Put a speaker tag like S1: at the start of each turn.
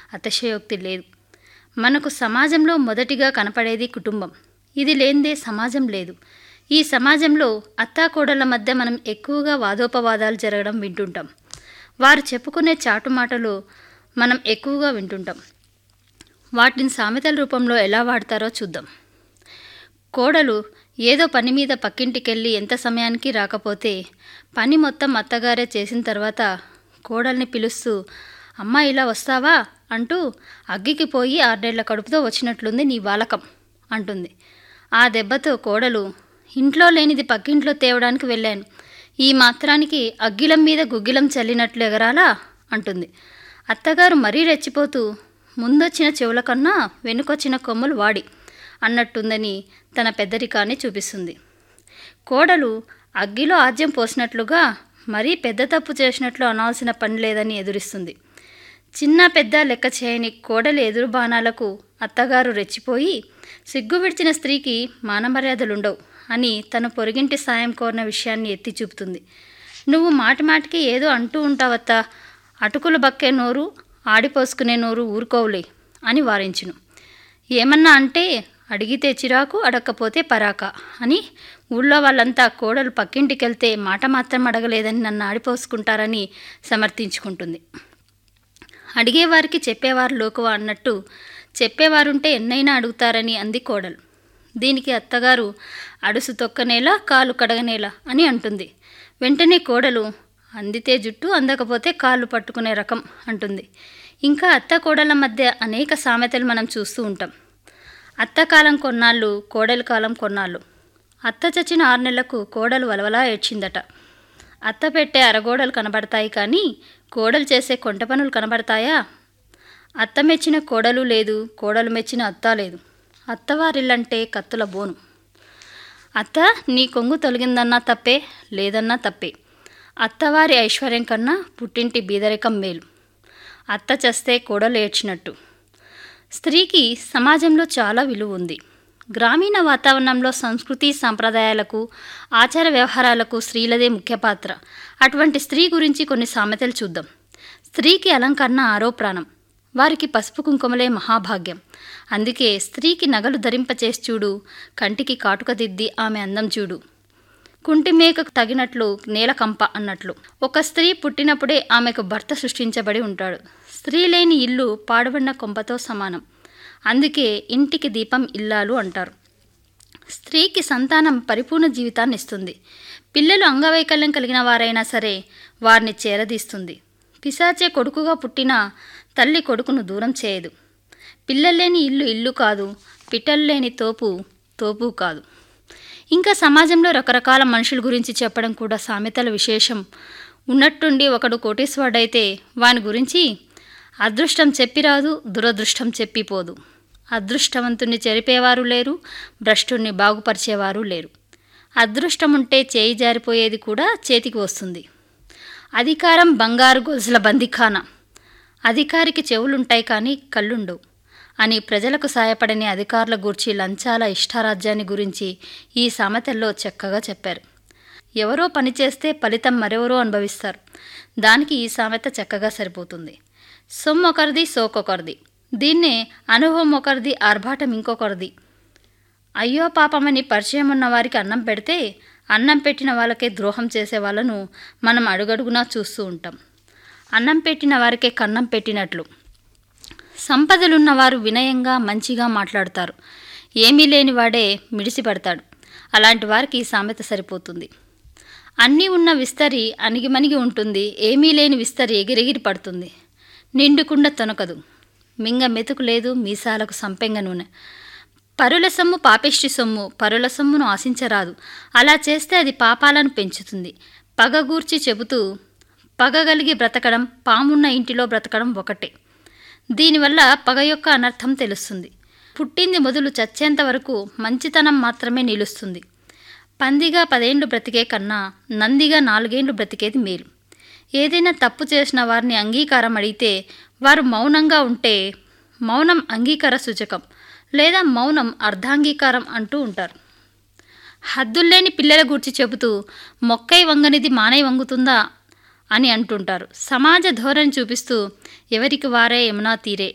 S1: అతిశయోక్తి లేదు మనకు సమాజంలో మొదటిగా కనపడేది కుటుంబం ఇది లేనిదే సమాజం లేదు ఈ సమాజంలో అత్తాకోడళ్ళ మధ్య మనం ఎక్కువగా వాదోపవాదాలు జరగడం వింటుంటాం వారు చెప్పుకునే చాటు మాటలు మనం ఎక్కువగా వింటుంటాం వాటిని సామెతల రూపంలో ఎలా వాడతారో చూద్దాం కోడలు ఏదో పని మీద పక్కింటికెళ్ళి ఎంత సమయానికి రాకపోతే పని మొత్తం అత్తగారే చేసిన తర్వాత కోడల్ని పిలుస్తూ అమ్మ ఇలా వస్తావా అంటూ అగ్గికి పోయి ఆర్డేళ్ల కడుపుతో వచ్చినట్లుంది నీ వాలకం అంటుంది ఆ దెబ్బతో కోడలు ఇంట్లో లేనిది పక్కింట్లో తేవడానికి వెళ్ళాను ఈ మాత్రానికి అగ్గిలం మీద గుగ్గిలం చల్లినట్లు ఎగరాలా అంటుంది అత్తగారు మరీ రెచ్చిపోతూ ముందొచ్చిన చెవుల కన్నా వెనుకొచ్చిన కొమ్ములు వాడి అన్నట్టుందని తన పెద్దరికాన్ని చూపిస్తుంది కోడలు అగ్గిలో ఆజ్యం పోసినట్లుగా మరీ పెద్ద తప్పు చేసినట్లు అనాల్సిన పని లేదని ఎదురిస్తుంది చిన్న పెద్ద లెక్క చేయని కోడలి ఎదురు బాణాలకు అత్తగారు రెచ్చిపోయి సిగ్గు విడిచిన స్త్రీకి మానమర్యాదలుండవు అని తన పొరుగింటి సాయం కోరిన విషయాన్ని ఎత్తి చూపుతుంది నువ్వు మాటి మాటికి ఏదో అంటూ ఉంటావత్తా అటుకులు బక్కే నోరు ఆడిపోసుకునే నోరు ఊరుకోవులే అని వారించును ఏమన్నా అంటే అడిగితే చిరాకు అడగకపోతే పరాక అని ఊళ్ళో వాళ్ళంతా కోడలు పక్కింటికెళ్తే మాట మాత్రం అడగలేదని నన్ను ఆడిపోసుకుంటారని సమర్థించుకుంటుంది అడిగేవారికి చెప్పేవారు లోకువ అన్నట్టు చెప్పేవారుంటే ఎన్నైనా అడుగుతారని అంది కోడలు దీనికి అత్తగారు అడుసు తొక్కనేలా కాలు కడగనేలా అని అంటుంది వెంటనే కోడలు అందితే జుట్టు అందకపోతే కాళ్ళు పట్టుకునే రకం అంటుంది ఇంకా అత్త కోడల మధ్య అనేక సామెతలు మనం చూస్తూ ఉంటాం అత్త కాలం కొన్నాళ్ళు కోడలి కాలం కొన్నాళ్ళు అత్త చచ్చిన ఆరు నెలలకు కోడలు వలవలా ఏడ్చిందట అత్త పెట్టే అరగోడలు కనబడతాయి కానీ కోడలు చేసే కొంట పనులు కనబడతాయా అత్త మెచ్చిన కోడలు లేదు కోడలు మెచ్చిన అత్త లేదు అత్తవారిల్లంటే కత్తుల బోను అత్త నీ కొంగు తొలగిందన్నా తప్పే లేదన్నా తప్పే అత్తవారి ఐశ్వర్యం కన్నా పుట్టింటి బీదరికం మేలు అత్త చస్తే కోడలు ఏడ్చినట్టు స్త్రీకి సమాజంలో చాలా విలువ ఉంది గ్రామీణ వాతావరణంలో సంస్కృతి సాంప్రదాయాలకు ఆచార వ్యవహారాలకు స్త్రీలదే ముఖ్య పాత్ర అటువంటి స్త్రీ గురించి కొన్ని సామెతలు చూద్దాం స్త్రీకి అలంకరణ ఆరో ప్రాణం వారికి పసుపు కుంకుమలే మహాభాగ్యం అందుకే స్త్రీకి నగలు ధరింపచేసి చూడు కంటికి కాటుక దిద్ది ఆమె అందం చూడు కుంటి మేకకు తగినట్లు నేల కంప అన్నట్లు ఒక స్త్రీ పుట్టినప్పుడే ఆమెకు భర్త సృష్టించబడి ఉంటాడు స్త్రీ లేని ఇల్లు పాడుబడిన కొంపతో సమానం అందుకే ఇంటికి దీపం ఇల్లాలు అంటారు స్త్రీకి సంతానం పరిపూర్ణ జీవితాన్ని ఇస్తుంది పిల్లలు అంగవైకల్యం కలిగిన వారైనా సరే వారిని చేరదీస్తుంది పిశాచే కొడుకుగా పుట్టిన తల్లి కొడుకును దూరం చేయదు పిల్లల్లేని ఇల్లు ఇల్లు కాదు పిట్టలు లేని తోపు తోపు కాదు ఇంకా సమాజంలో రకరకాల మనుషుల గురించి చెప్పడం కూడా సామెతల విశేషం ఉన్నట్టుండి ఒకడు కోటీశ్వరుడైతే వాని గురించి అదృష్టం చెప్పిరాదు దురదృష్టం చెప్పిపోదు అదృష్టవంతుణ్ణి చెరిపేవారు లేరు భ్రష్టుణ్ణి బాగుపరిచేవారు లేరు అదృష్టం ఉంటే చేయి జారిపోయేది కూడా చేతికి వస్తుంది అధికారం బంగారు గొలుసుల బందిఖానా అధికారికి చెవులుంటాయి కానీ కళ్ళుండవు అని ప్రజలకు సాయపడని అధికారుల గూర్చి లంచాల ఇష్టారాజ్యాన్ని గురించి ఈ సామెతల్లో చక్కగా చెప్పారు ఎవరో పనిచేస్తే ఫలితం మరెవరో అనుభవిస్తారు దానికి ఈ సామెత చక్కగా సరిపోతుంది సొమ్ము ఒకరిది సోకొకరిది దీన్నే అనుభవం ఒకరిది ఆర్భాటం ఇంకొకరిది అయ్యో పాపమని పరిచయం ఉన్న వారికి అన్నం పెడితే అన్నం పెట్టిన వాళ్ళకే ద్రోహం చేసే వాళ్ళను మనం అడుగడుగునా చూస్తూ ఉంటాం అన్నం పెట్టిన వారికే కన్నం పెట్టినట్లు సంపదలున్నవారు వినయంగా మంచిగా మాట్లాడతారు ఏమీ లేనివాడే మిడిసిపడతాడు అలాంటి వారికి ఈ సామెత సరిపోతుంది అన్నీ ఉన్న విస్తరి అణిగిమణిగి ఉంటుంది ఏమీ లేని విస్తరి ఎగిరెగిరి పడుతుంది నిండుకుండా తొనకదు మింగ మెతుకు లేదు మీసాలకు సంపెంగ నూనె పరుల సొమ్ము పాపిష్టి సొమ్ము పరుల సొమ్మును ఆశించరాదు అలా చేస్తే అది పాపాలను పెంచుతుంది పగగూర్చి చెబుతూ పగగలిగి బ్రతకడం పామున్న ఇంటిలో బ్రతకడం ఒకటే దీనివల్ల పగ యొక్క అనర్థం తెలుస్తుంది పుట్టింది మొదలు చచ్చేంత వరకు మంచితనం మాత్రమే నిలుస్తుంది పందిగా పదేండ్లు బ్రతికే కన్నా నందిగా నాలుగేండ్లు బ్రతికేది మేలు ఏదైనా తప్పు చేసిన వారిని అంగీకారం అడిగితే వారు మౌనంగా ఉంటే మౌనం అంగీకార సూచకం లేదా మౌనం అర్ధాంగీకారం అంటూ ఉంటారు హద్దుల్లేని పిల్లల గూర్చి చెబుతూ మొక్కై వంగనిది మానై వంగుతుందా అని అంటుంటారు సమాజ ధోరణి చూపిస్తూ ఎవరికి వారే యమునా తీరే